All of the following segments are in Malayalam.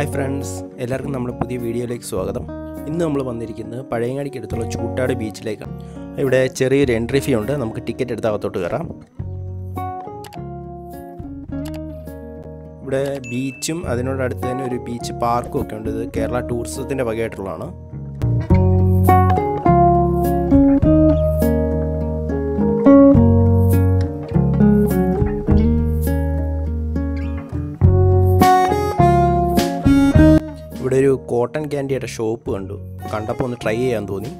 ഹായ് ഫ്രണ്ട്സ് എല്ലാവർക്കും നമ്മുടെ പുതിയ വീഡിയോയിലേക്ക് സ്വാഗതം ഇന്ന് നമ്മൾ വന്നിരിക്കുന്നത് പഴയങ്ങാടിക്ക് അടുത്തുള്ള ചൂട്ടാട് ബീച്ചിലേക്കാണ് ഇവിടെ ചെറിയൊരു എൻട്രി ഫീ ഉണ്ട് നമുക്ക് ടിക്കറ്റ് എടുത്ത് അകത്തോട്ട് കയറാം ഇവിടെ ബീച്ചും അതിനോടടുത്ത് തന്നെ ഒരു ബീച്ച് പാർക്കും ഒക്കെ ഉണ്ട് ഇത് കേരള ടൂറിസത്തിൻ്റെ വകയായിട്ടുള്ളതാണ് ഇവിടെ ഒരു കോട്ടൺ ക്യാൻഡിയുടെ ഷോപ്പ് കണ്ടു കണ്ടപ്പോൾ ഒന്ന് ട്രൈ ചെയ്യാൻ തോന്നി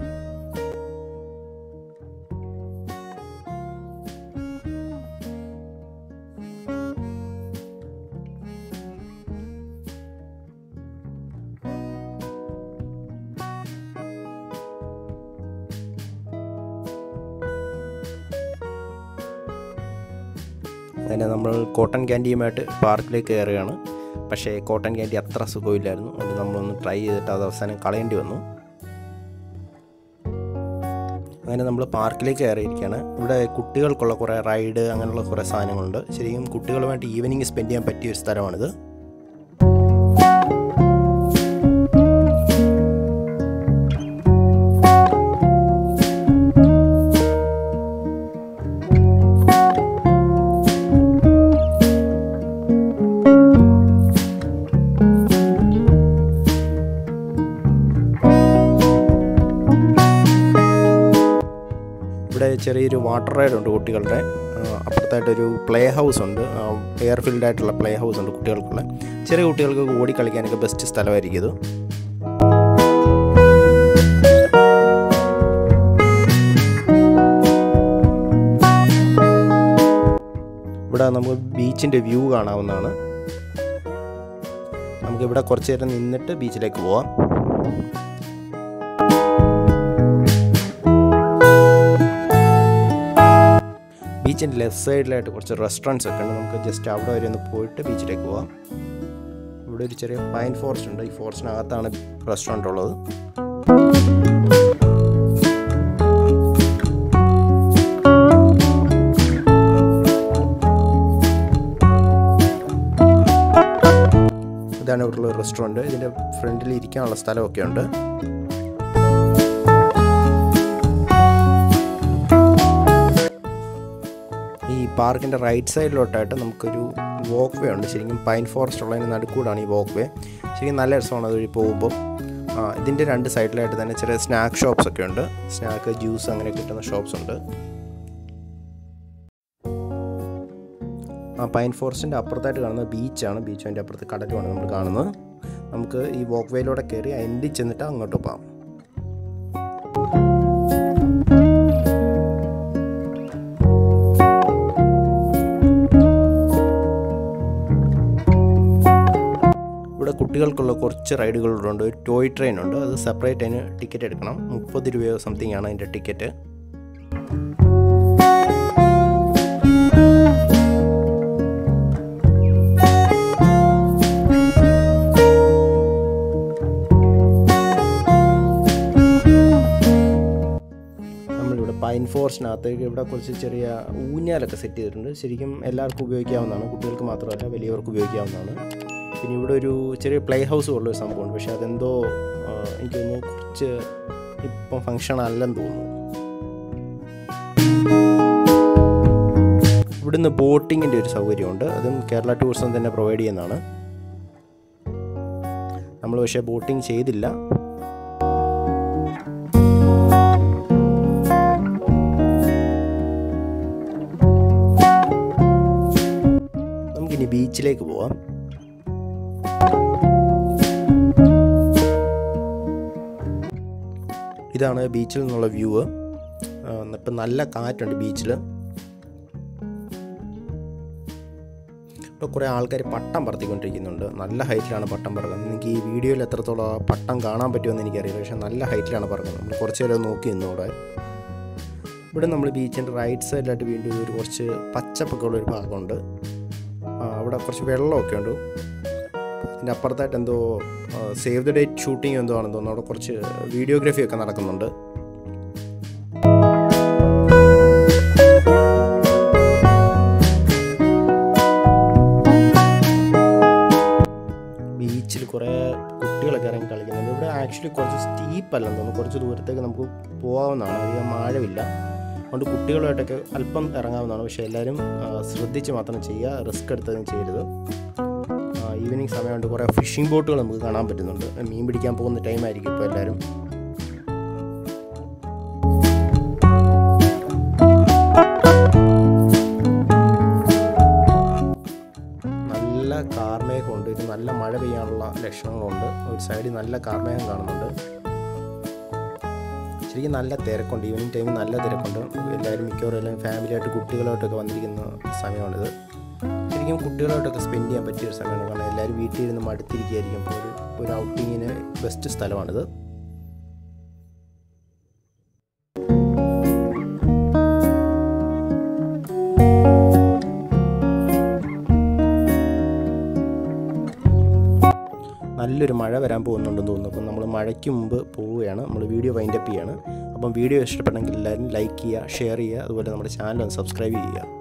അങ്ങനെ നമ്മൾ കോട്ടൺ ക്യാൻഡിയുമായിട്ട് പാർക്കിലേക്ക് കയറുകയാണ് പക്ഷേ കോട്ടൺ ക്യാൻഡി അത്ര സുഖമില്ലായിരുന്നു അതുകൊണ്ട് നമ്മളൊന്ന് ട്രൈ ചെയ്തിട്ട് അത് അവസാനം കളയേണ്ടി വന്നു അങ്ങനെ നമ്മൾ പാർക്കിലേക്ക് കയറിയിരിക്കുകയാണ് ഇവിടെ കുട്ടികൾക്കുള്ള കുറേ റൈഡ് അങ്ങനെയുള്ള കുറേ സാധനങ്ങളുണ്ട് ശരിക്കും കുട്ടികളുമായിട്ട് ഈവനിങ് സ്പെൻഡ് ചെയ്യാൻ പറ്റിയ ഒരു സ്ഥലമാണിത് ഇവിടെ ചെറിയൊരു വാട്ടർ റൈഡ് ഉണ്ട് കുട്ടികളുടെ ആ, അപ്പുറത്തായിട്ടൊരു പ്ലേ ഹൗസ് ഉണ്ട് എയർ ഫിൽഡ് ആയിട്ടുള്ള പ്ലേ ഹൗസ് ഉണ്ട് കുട്ടികൾക്കുള്ള ചെറിയ കുട്ടികൾക്ക് ഓടി കളിക്കാനൊക്കെ ബെസ്റ്റ് സ്ഥലമായിരിക്കും ഇത് ഇവിടെ നമുക്ക് ബീച്ചിൻ്റെ വ്യൂ കാണാവുന്നതാണ് നമുക്കിവിടെ കുറച്ച് നേരം നിന്നിട്ട് ബീച്ചിലേക്ക് പോവാം ബീച്ചിൻ്റെ ലെഫ്റ്റ് സൈഡിലായിട്ട് കുറച്ച് റെസ്റ്റോറൻറ്റ്സ് ഒക്കെ ഉണ്ട് നമുക്ക് ജസ്റ്റ് അവിടെ വരെ ഒന്ന് പോയിട്ട് ബീച്ചിലേക്ക് പോവാം ഇവിടെ ഒരു ചെറിയ പൈൻ ഫോറസ്റ്റ് ഉണ്ട് ഈ ഫോറസ്റ്റിനകത്താണ് റെസ്റ്റോറൻറ്റ് ഉള്ളത് ഇതാണ് ഇവിടെയുള്ള റെസ്റ്റോറൻറ്റ് ഇതിൻ്റെ ഫ്രണ്ടിൽ ഇരിക്കാനുള്ള സ്ഥലമൊക്കെ ഉണ്ട് ഈ പാർക്കിൻ്റെ റൈറ്റ് സൈഡിലോട്ടായിട്ട് നമുക്കൊരു വാക്ക് വേ ഉണ്ട് ശരിക്കും പൈൻ ഫോറസ്റ്റ് ഉള്ളതിന് നടുക്കൂടാണ് ഈ വാക്ക് വേ ശരിക്കും നല്ല രസമാണ് അതുവഴി പോകുമ്പോൾ ആ, ഇതിൻ്റെ രണ്ട് സൈഡിലായിട്ട് തന്നെ ചെറിയ സ്നാക്ക് ഷോപ്സ് ഒക്കെ ഉണ്ട് സ്നാക്ക് ജ്യൂസ് അങ്ങനെ കിട്ടുന്ന ഷോപ്സ് ഉണ്ട് ആ പൈൻ ഫോറസ്റ്റിൻ്റെ അപ്പുറത്തായിട്ട് കാണുന്നത് ബീച്ചാണ് ബീച്ച് അതിൻ്റെ അപ്പുറത്ത് കടലുമാണ് നമ്മൾ കാണുന്നത് നമുക്ക് ഈ വാക്ക് വേയിലൂടെ കയറി എൻഡിൽ ചെന്നിട്ട് അങ്ങോട്ട് പോകാം ഇവിടെ കുട്ടികൾക്കുള്ള കുറച്ച് റൈഡുകളുണ്ട് ഒരു ടോയ് ട്രെയിൻ ഉണ്ട് അത് സെപ്പറേറ്റ് അതിന് ടിക്കറ്റ് എടുക്കണം മുപ്പത് രൂപയോ സംതിങ് ആണ് അതിൻ്റെ ടിക്കറ്റ് നമ്മളിവിടെ പൈൻ ഫോറസ്റ്റിനകത്തേക്ക് ഇവിടെ കുറച്ച് ചെറിയ ഊഞ്ഞാലൊക്കെ സെറ്റ് ചെയ്തിട്ടുണ്ട് ശരിക്കും എല്ലാവർക്കും ഉപയോഗിക്കാവുന്നതാണ് കുട്ടികൾക്ക് മാത്രമല്ല വലിയവർക്ക് ഉപയോഗിക്കാവുന്നതാണ് പിന്നെ ഇവിടെ ഒരു ചെറിയ പ്ലേ ഹൗസ് ഉള്ള ഒരു സംഭവമുണ്ട് പക്ഷേ അതെന്തോ ആ, എനിക്ക് തോന്നുന്നു കുറച്ച് ഇപ്പം ഫങ്ഷൻ അല്ലെന്ന് തോന്നുന്നു ഇവിടുന്ന് ബോട്ടിങ്ങിൻ്റെ ഒരു സൗകര്യമുണ്ട് അതും കേരള ടൂറിസം തന്നെ പ്രൊവൈഡ് ചെയ്യുന്നതാണ് നമ്മൾ പക്ഷേ ബോട്ടിങ് ചെയ്തില്ല നമുക്കിനി ബീച്ചിലേക്ക് പോവാം ഇതാണ് ബീച്ചിൽ നിന്നുള്ള വ്യൂ ഇപ്പം നല്ല കാറ്റുണ്ട് ബീച്ചിൽ ഇപ്പോൾ കുറേ ആൾക്കാർ പട്ടം പറത്തിക്കൊണ്ടിരിക്കുന്നുണ്ട് നല്ല ഹൈറ്റിലാണ് പട്ടം പറക്കുന്നത് എനിക്ക് ഈ വീഡിയോയിൽ എത്രത്തോളം ആ പട്ടം കാണാൻ പറ്റുമെന്ന് എനിക്കറിയില്ല പക്ഷേ നല്ല ഹൈറ്റിലാണ് പറക്കുന്നത് നമ്മൾ കുറച്ച് നേരം നോക്കി നിന്നു ഇവിടെ ഇവിടെ നമ്മൾ ബീച്ചിൻ്റെ റൈറ്റ് സൈഡിലായിട്ട് വീണ്ടും ഒരു കുറച്ച് പച്ചപ്പൊക്കെ ഉള്ളൊരു ഭാഗമുണ്ട് ആ, അവിടെ കുറച്ച് വെള്ളമൊക്കെ ഉണ്ട് അതിൻ്റെ അപ്പുറത്തായിട്ട് എന്തോ സേവ് ദ ഡേറ്റ് ഷൂട്ടിംഗ് എന്തോ ആണെന്ന് തോന്നുന്നു അവിടെ കുറച്ച് വീഡിയോഗ്രാഫി ഒക്കെ നടക്കുന്നുണ്ട് ബീച്ച് ആക്ച്വലി കുറച്ച് സ്റ്റീപ്പ് അല്ലെന്ന് തോന്നുന്നു കുറച്ച് ദൂരത്തേക്ക് നമുക്ക് പോകാവുന്നതാണ് അധികം ആഴമില്ല അതുകൊണ്ട് കുട്ടികളുമായിട്ടൊക്കെ അല്പം ഇറങ്ങാവുന്നതാണ് പക്ഷേ എല്ലാവരും ആ, ശ്രദ്ധിച്ച് മാത്രം ചെയ്യുക റിസ്ക് എടുത്തതും ചെയ്യരുത് ഈവനിങ് സമയമുണ്ട് കുറേ ഫിഷിംഗ് ബോട്ടുകൾ നമുക്ക് കാണാൻ പറ്റുന്നുണ്ട് മീൻ പിടിക്കാൻ പോകുന്ന ടൈമായിരിക്കും ഇപ്പോൾ എല്ലാവരും നല്ല കാർമേഘമുണ്ട് ഇത് നല്ല മഴ പെയ്യാനുള്ള ലക്ഷണങ്ങളുണ്ട് ഒരു സൈഡിൽ നല്ല കാർമേഘം കാണുന്നുണ്ട് ശരിക്കും നല്ല തിരക്കുണ്ട് ഈവനിങ് ടൈമിൽ നല്ല തിരക്കുണ്ട് എല്ലാവരും മിക്കവാറും എല്ലാവരും ഫാമിലിയായിട്ട് കുട്ടികളായിട്ടൊക്കെ വന്നിരിക്കുന്ന സമയമാണിത് ശരിക്കും കുട്ടികളായിട്ടൊക്കെ സ്പെൻഡ് ചെയ്യാൻ പറ്റിയ ഒരു സമയമാണ് കാരണം എല്ലാവരും വീട്ടിൽ ഇരുന്ന് മടുത്തിരിക്കുകയായിരിക്കും അപ്പോൾ ഒരു ഒരു ഔട്ടിങ്ങിന് ബെസ്റ്റ് സ്ഥലമാണിത് നല്ലൊരു മഴ വരാൻ പോകുന്നുണ്ടെന്ന് തോന്നുന്നു അപ്പം നമ്മൾ മഴയ്ക്ക് മുമ്പ് പോവുകയാണ് നമ്മൾ വീഡിയോ വൈൻഡപ്പ് ചെയ്യാണ് അപ്പം വീഡിയോ ഇഷ്ടപ്പെട്ടെങ്കിൽ എല്ലാവരും ലൈക്ക് ചെയ്യുക ഷെയർ ചെയ്യുക അതുപോലെ നമ്മുടെ ചാനൽ ഒന്ന് സബ്സ്ക്രൈബ് ചെയ്യുക